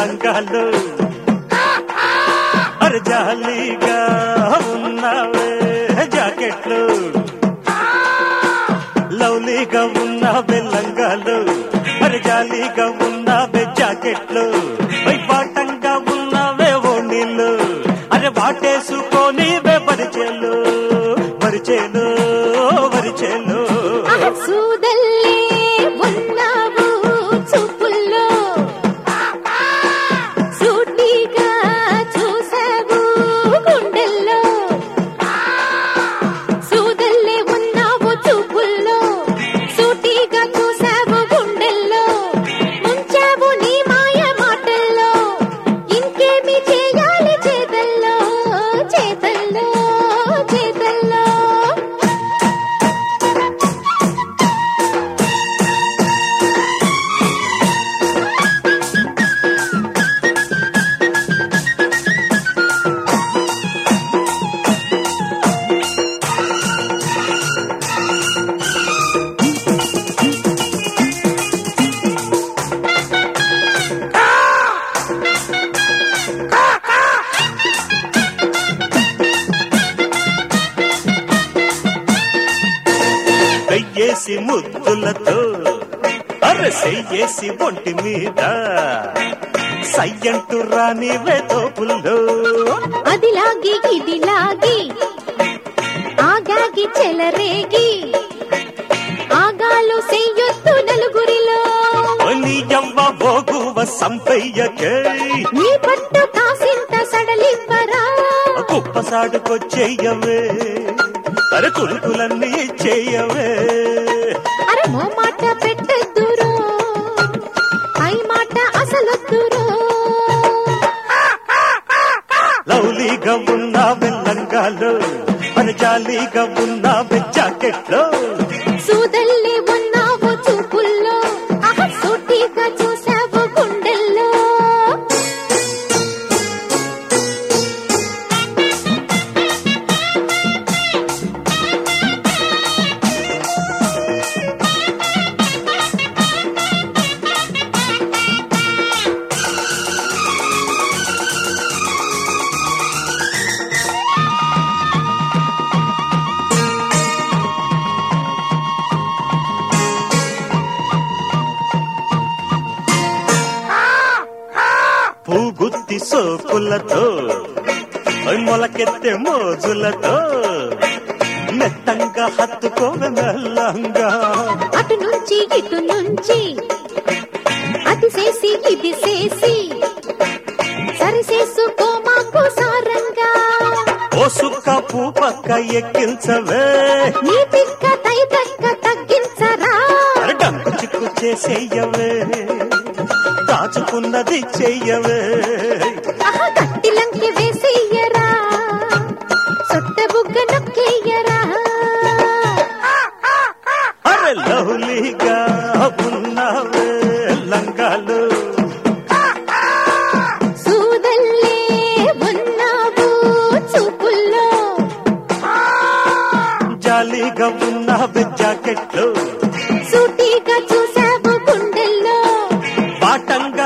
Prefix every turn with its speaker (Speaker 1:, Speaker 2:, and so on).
Speaker 1: లంగాలు అరే జాలీగా ఉన్నావే జాకెట్లు లవ్లీగా ఉన్నావే లంగాలు అరే జాలీగా ఉన్నావే జాకెట్లు పై పాటంగా ఉన్నావే ఓణీలు అరే వాటేసుకొని పరిచేలు పరిచేలు పరిచేలు
Speaker 2: సూదల్లే ఉన్నావు చూపుల్లో సూటిగా చూసావు గుండెల్లో సూదల్లే ఉన్నావు చూపుల్లో సూటిగా చూసావు గుండెల్లో ముంచావు నీ మాయ మాటల్లో ఇంకేమి చేయాలి చేతల్లో చేతల్లో చేతల్లో
Speaker 1: వెయ్యేసి ముద్దులతో అరే సెయ్యేసి ఒంటి మీద సయ్యంటు రాని వేతోపుల్లో
Speaker 2: అదిలాగి ఇదిలాగి ఆగాగి చెలరేగి ఆగాలు సెయ్యొత్తు నలుగురిలో
Speaker 1: నీ యవ్వ బోగువ సంపయ్యకే
Speaker 2: నీ పట్టు కాసింత సడలివ్వరా
Speaker 1: కుప్పసాడుకొచ్చేయవే అరే కులుకులన్నీ చెయ్యవే
Speaker 2: అరే మో మాట పెట్టద్దురో పై మాట అసలొద్దురో
Speaker 1: లౌలీగా ఉన్న వెల్లంగాలు మరి జాలీగా ఉన్న జాకెట్లో
Speaker 2: సూదల్లి ఉన్నావు చూపుల్లో ఆహ సూటిగా చూసావు గుండెల్లో
Speaker 1: పూగుత్తి సోకులతో మొలకెత్తే మోజులతో మెత్తంగా హత్తుకోవె మెల్లంగా
Speaker 2: అటు నుంచి ఇటు నుంచి అది చేసి ఇది చేసి సరిసేసుకో మాకు సారంగా
Speaker 1: ఓ సుక్క పూ పక్క ఎక్కించవే
Speaker 2: నీ తిక్క తై తక్క తగ్గించరా
Speaker 1: అరే డంకు చిక్కు చేసేయవే దాచుకున్నది చెయ్యవే
Speaker 2: ఆహ గట్టిలంకి వేసేయరా సొట్ట బుగ్గ నొక్కేయరా
Speaker 1: అరే లవ్లీగా ఉన్నవే లంగాలు
Speaker 2: సూదల్లే ఉన్నావు చూపుల్లో
Speaker 1: జాలీగా ఉన్నవే జాకెట్లు
Speaker 2: సూటిగా చూసావు గుండెల్లో
Speaker 1: పాటంగా